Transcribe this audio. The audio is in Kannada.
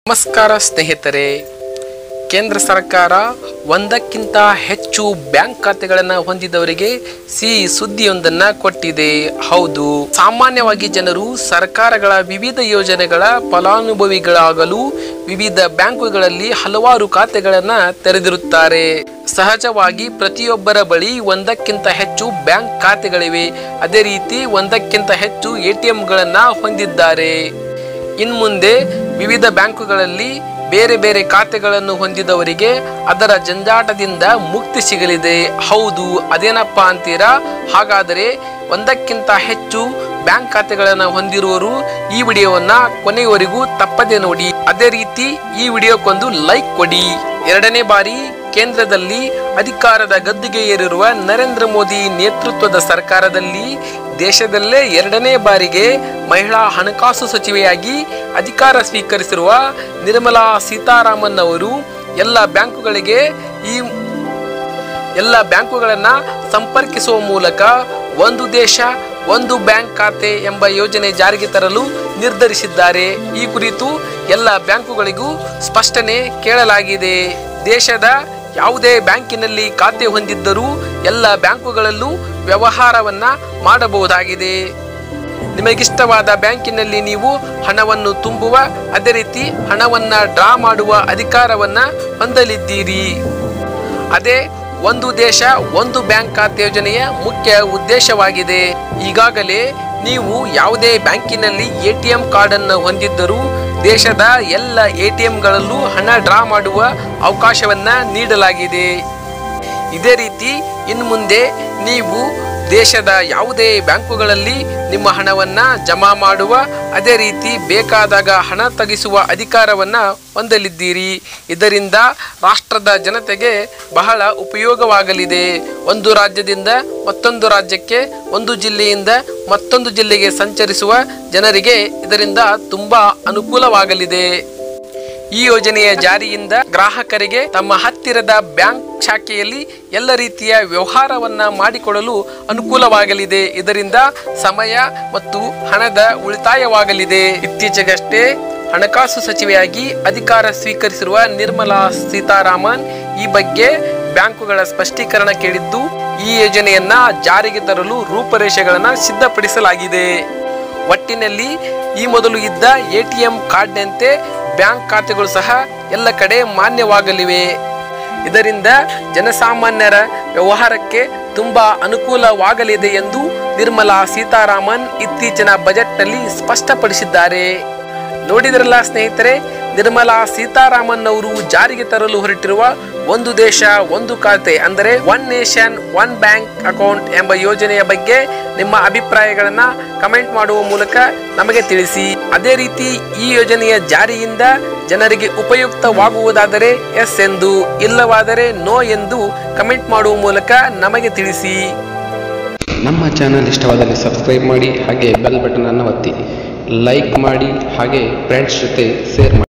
ನಮಸ್ಕಾರ ಸ್ನೇಹಿತರೆ ಕೇಂದ್ರ ಸರ್ಕಾರ ಒಂದಕ್ಕಿಂತ ಹೆಚ್ಚು ಬ್ಯಾಂಕ್ ಖಾತೆಗಳನ್ನು ಹೊಂದಿದವರಿಗೆ ಸಿಹಿ ಸುದ್ದಿಯೊಂದನ್ನ ಕೊಟ್ಟಿದೆ ಹೌದು ಸಾಮಾನ್ಯವಾಗಿ ಜನರು ಸರ್ಕಾರಗಳ ವಿವಿಧ ಯೋಜನೆಗಳ ಫಲಾನುಭವಿಗಳಾಗಲು ವಿವಿಧ ಬ್ಯಾಂಕುಗಳಲ್ಲಿ ಹಲವಾರು ಖಾತೆಗಳನ್ನು ತೆರೆದಿರುತ್ತಾರೆ ಸಹಜವಾಗಿ ಪ್ರತಿಯೊಬ್ಬರ ಬಳಿ ಒಂದಕ್ಕಿಂತ ಹೆಚ್ಚು ಬ್ಯಾಂಕ್ ಖಾತೆಗಳಿವೆ ಅದೇ ರೀತಿ ಒಂದಕ್ಕಿಂತ ಹೆಚ್ಚು ಎಟಿಎಂಗಳನ್ನು ಹೊಂದಿದ್ದಾರೆ ಇನ್ಮುಂದೆ ವಿವಿಧ ಬ್ಯಾಂಕುಗಳಲ್ಲಿ ಬೇರೆ ಬೇರೆ ಖಾತೆಗಳನ್ನು ಹೊಂದಿದವರಿಗೆ ಅದರ ಜಂಜಾಟದಿಂದ ಮುಕ್ತಿ ಸಿಗಲಿದೆ ಹೌದು ಅದೇನಪ್ಪ ಅಂತೀರಾ ಹಾಗಾದರೆ ಒಂದಕ್ಕಿಂತ ಹೆಚ್ಚು ಬ್ಯಾಂಕ್ ಖಾತೆಗಳನ್ನು ಹೊಂದಿರುವವರು ಈ ವಿಡಿಯೋವನ್ನ ಕೊನೆಯವರೆಗೂ ತಪ್ಪದೆ ನೋಡಿ ಅದೇ ರೀತಿ ಈ ವಿಡಿಯೋಕ್ಕೊಂದು ಲೈಕ್ ಕೊಡಿ ಎರಡನೇ ಬಾರಿ ಕೇಂದ್ರದಲ್ಲಿ ಅಧಿಕಾರದ ಗದ್ದುಗೆ ಏರಿರುವ ನರೇಂದ್ರ ಮೋದಿ ನೇತೃತ್ವದ ಸರ್ಕಾರದಲ್ಲಿ ದೇಶದಲ್ಲೇ ಎರಡನೇ ಬಾರಿಗೆ ಮಹಿಳಾ ಹಣಕಾಸು ಸಚಿವೆಯಾಗಿ ಅಧಿಕಾರ ಸ್ವೀಕರಿಸಿರುವ ನಿರ್ಮಲಾ ಸೀತಾರಾಮನ್ ಅವರು ಎಲ್ಲ ಬ್ಯಾಂಕುಗಳಿಗೆ ಈ ಎಲ್ಲ ಬ್ಯಾಂಕುಗಳನ್ನು ಸಂಪರ್ಕಿಸುವ ಮೂಲಕ ಒಂದು ದೇಶ ಒಂದು ಬ್ಯಾಂಕ್ ಖಾತೆ ಎಂಬ ಯೋಜನೆ ಜಾರಿಗೆ ತರಲು ನಿರ್ಧರಿಸಿದ್ದಾರೆ ಈ ಕುರಿತು ಎಲ್ಲ ಬ್ಯಾಂಕುಗಳಿಗೂ ಸ್ಪಷ್ಟನೆ ಕೇಳಲಾಗಿದೆ ದೇಶದ ಯಾವುದೇ ಬ್ಯಾಂಕಿನಲ್ಲಿ ಖಾತೆ ಹೊಂದಿದ್ದರೂ ಎಲ್ಲ ಬ್ಯಾಂಕುಗಳಲ್ಲೂ ವ್ಯವಹಾರವನ್ನ ಮಾಡಬಹುದಾಗಿದೆ ನಿಮಗಿಷ್ಟವಾದ ಬ್ಯಾಂಕಿನಲ್ಲಿ ನೀವು ಹಣವನ್ನು ತುಂಬುವ ಅದೇ ರೀತಿ ಹಣವನ್ನ ಡ್ರಾ ಮಾಡುವ ಅಧಿಕಾರವನ್ನ ಹೊಂದಲಿದ್ದೀರಿ ಅದೇ ಒಂದು ದೇಶ ಒಂದು ಬ್ಯಾಂಕ್ ಖಾತೆ ಯೋಜನೆಯ ಮುಖ್ಯ ಉದ್ದೇಶವಾಗಿದೆ ಈಗಾಗಲೇ ನೀವು ಯಾವುದೇ ಬ್ಯಾಂಕಿನಲ್ಲಿ ಎ ಟಿ ಎಂ ಕಾರ್ಡನ್ನು ಹೊಂದಿದ್ದರೂ ದೇಶದ ಎಲ್ಲ ಎ ಟಿ ಎಂಗಳಲ್ಲೂ ಹಣ ಡ್ರಾ ಮಾಡುವ ಅವಕಾಶವನ್ನ ನೀಡಲಾಗಿದೆ ಇದೇ ರೀತಿ ಇನ್ನು ಮುಂದೆ ನೀವು ದೇಶದ ಯಾವುದೇ ಬ್ಯಾಂಕುಗಳಲ್ಲಿ ನಿಮ್ಮ ಹಣವನ್ನ ಜಮಾ ಮಾಡುವ ಅದೇ ರೀತಿ ಬೇಕಾದಾಗ ಹಣ ತೆಗೆಸುವ ಅಧಿಕಾರವನ್ನ ಹೊಂದಲಿದ್ದೀರಿ ಇದರಿಂದ ರಾಷ್ಟ್ರದ ಜನತೆಗೆ ಬಹಳ ಉಪಯೋಗವಾಗಲಿದೆ ಒಂದು ರಾಜ್ಯದಿಂದ ಮತ್ತೊಂದು ರಾಜ್ಯಕ್ಕೆ ಒಂದು ಜಿಲ್ಲೆಯಿಂದ ಮತ್ತೊಂದು ಜಿಲ್ಲೆಗೆ ಸಂಚರಿಸುವ ಜನರಿಗೆ ಇದರಿಂದ ತುಂಬಾ ಅನುಕೂಲವಾಗಲಿದೆ ಈ ಯೋಜನೆಯ ಜಾರಿಯಿಂದ ಗ್ರಾಹಕರಿಗೆ ತಮ್ಮ ಹತ್ತಿರದ ಬ್ಯಾಂಕ್ ಶಾಖೆಯಲ್ಲಿ ಎಲ್ಲ ರೀತಿಯ ವ್ಯವಹಾರವನ್ನ ಮಾಡಿಕೊಡಲು ಅನುಕೂಲವಾಗಲಿದೆ ಇದರಿಂದ ಸಮಯ ಮತ್ತು ಹಣದ ಉಳಿತಾಯವಾಗಲಿದೆ ಇತ್ತೀಚೆಗಷ್ಟೇ ಹಣಕಾಸು ಸಚಿವೆಯಾಗಿ ಅಧಿಕಾರ ಸ್ವೀಕರಿಸಿರುವ ನಿರ್ಮಲಾ ಸೀತಾರಾಮನ್ ಈ ಬಗ್ಗೆ ಬ್ಯಾಂಕುಗಳ ಸ್ಪಷ್ಟೀಕರಣ ಕೇಳಿದ್ದು ಈ ಯೋಜನೆಯನ್ನ ಜಾರಿಗೆ ತರಲು ರೂಪರೇಷೆಗಳನ್ನು ಸಿದ್ಧಪಡಿಸಲಾಗಿದೆ ಒಟ್ಟಿನಲ್ಲಿ ಈ ಮೊದಲು ಇದ್ದ ಎಟಿಎಂ ಕಾರ್ಡ್ನಂತೆ ಬ್ಯಾಂಕ್ ಖಾತೆಗಳು ಸಹ ಎಲ್ಲ ಕಡೆ ಮಾನ್ಯವಾಗಲಿವೆ ಇದರಿಂದ ಜನಸಾಮಾನ್ಯರ ವ್ಯವಹಾರಕ್ಕೆ ತುಂಬಾ ಅನುಕೂಲವಾಗಲಿದೆ ಎಂದು ನಿರ್ಮಲಾ ಸೀತಾರಾಮನ್ ಇತ್ತೀಚಿನ ಬಜೆಟ್ನಲ್ಲಿ ಸ್ಪಷ್ಟಪಡಿಸಿದ್ದಾರೆ ನೋಡಿದ್ರಲ್ಲ ಸ್ನೇಹಿತರೆ ನಿರ್ಮಲಾ ಸೀತಾರಾಮನ್ ಅವರು ಜಾರಿಗೆ ತರಲು ಹೊರಟಿರುವ ಒಂದು ದೇಶ ಒಂದು ಖಾತೆ ಅಂದರೆ one nation one bank account ಎಂಬ ಯೋಜನೆಯ ಬಗ್ಗೆ ನಿಮ್ಮ ಅಭಿಪ್ರಾಯಗಳನ್ನ ಕಮೆಂಟ್ ಮಾಡುವ ಮೂಲಕ ನಮಗೆ ತಿಳಿಸಿ ಅದೇ ರೀತಿ ಈ ಯೋಜನೆಯ ಜಾರಿಯಿಂದ ಜನರಿಗೆ ಉಪಯುಕ್ತವಾಗುವುದಾದರೆ ಎಸ್ ಎಂದು ಇಲ್ಲವಾದರೆ ನೋ ಎಂದು ಕಮೆಂಟ್ ಮಾಡುವ ಮೂಲಕ ನಮಗೆ ತಿಳಿಸಿ ನಮ್ಮ ಚಾನಲ್ ಇಷ್ಟವಾದಲ್ಲಿ ಸಬ್ಸ್ಕ್ರೈಬ್ ಮಾಡಿ ಹಾಗೆ ಬೆಲ್ ಬಟನನ್ನು ಒತ್ತಿ ಲೈಕ್ ಮಾಡಿ ಹಾಗೆ ಫ್ರೆಂಡ್ಸ್ ಜೊತೆ ಶೇರ್ ಮಾಡಿ